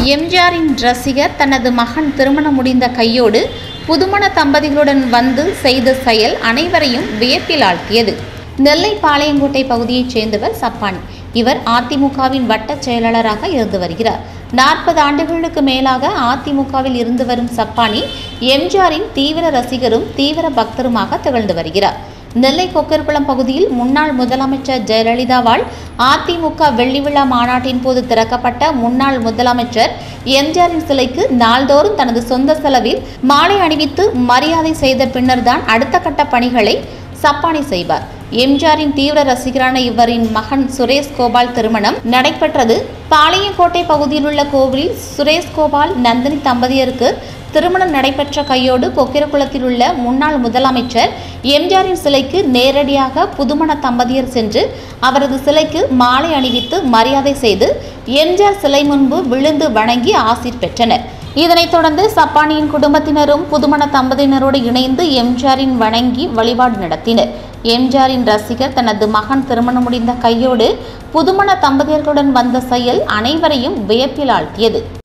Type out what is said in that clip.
எம்ஜிஆரின் ரசிகர் தனது மகன் திருமணம் முடிந்த கையோடு புதுமண தம்பதிகளுடன் வந்து செய்த செயல் அனைவரையும் வியப்பில் ஆழ்த்தியது நெல்லை பாளையங்கோட்டை பகுதியைச் சேர்ந்தவர் சப்பானி இவர் அதிமுகவின் வட்டச் செயலாளராக இருந்து வருகிறார் நாற்பது ஆண்டுகளுக்கு மேலாக அதிமுகவில் இருந்து வரும் சப்பானி எம்ஜிஆரின் தீவிர ரசிகரும் தீவிர பக்தருமாக திகழ்ந்து வருகிறார் நெல்லை கொக்கர்குளம் பகுதியில் முன்னாள் முதலமைச்சர் ஜெயலலிதாவால் அதிமுக வெள்ளி விழா மாநாட்டின் போது திறக்கப்பட்ட முன்னாள் முதலமைச்சர் எம்ஜிஆரின் சிலைக்கு நாள்தோறும் தனது சொந்த செலவில் மாலை அணிவித்து மரியாதை செய்த பின்னர்தான் அடுத்த கட்ட பணிகளை சப்பானி செய்வார் எம்ஜிஆரின் தீவிர ரசிகரான இவரின் மகன் சுரேஷ் கோபால் திருமணம் நடைபெற்றது பாளையங்கோட்டை பகுதியில் உள்ள கோவிலில் சுரேஷ் கோபால் நந்தினி தம்பதியருக்கு திருமணம் நடைபெற்ற கையோடு கொக்கிரகுளத்தில் உள்ள முன்னாள் முதலமைச்சர் எம்ஜிஆரின் சிலைக்கு நேரடியாக புதுமண தம்பதியர் சென்று அவரது சிலைக்கு மாலை அணிவித்து மரியாதை செய்து எம்ஜிஆர் சிலை முன்பு விழுந்து வணங்கி ஆசீர் பெற்றனர் இதனைத் தொடர்ந்து சப்பானியின் குடும்பத்தினரும் புதுமண தம்பதியினரோடு இணைந்து எம்ஜிஆரின் வணங்கி வழிபாடு நடத்தினர் எம்ஜிஆரின் ரசிகர் தனது மகன் திருமணம் முடிந்த கையோடு புதுமண தம்பதியர்களுடன் வந்த செயல் அனைவரையும் வியப்பில் ஆழ்த்தியது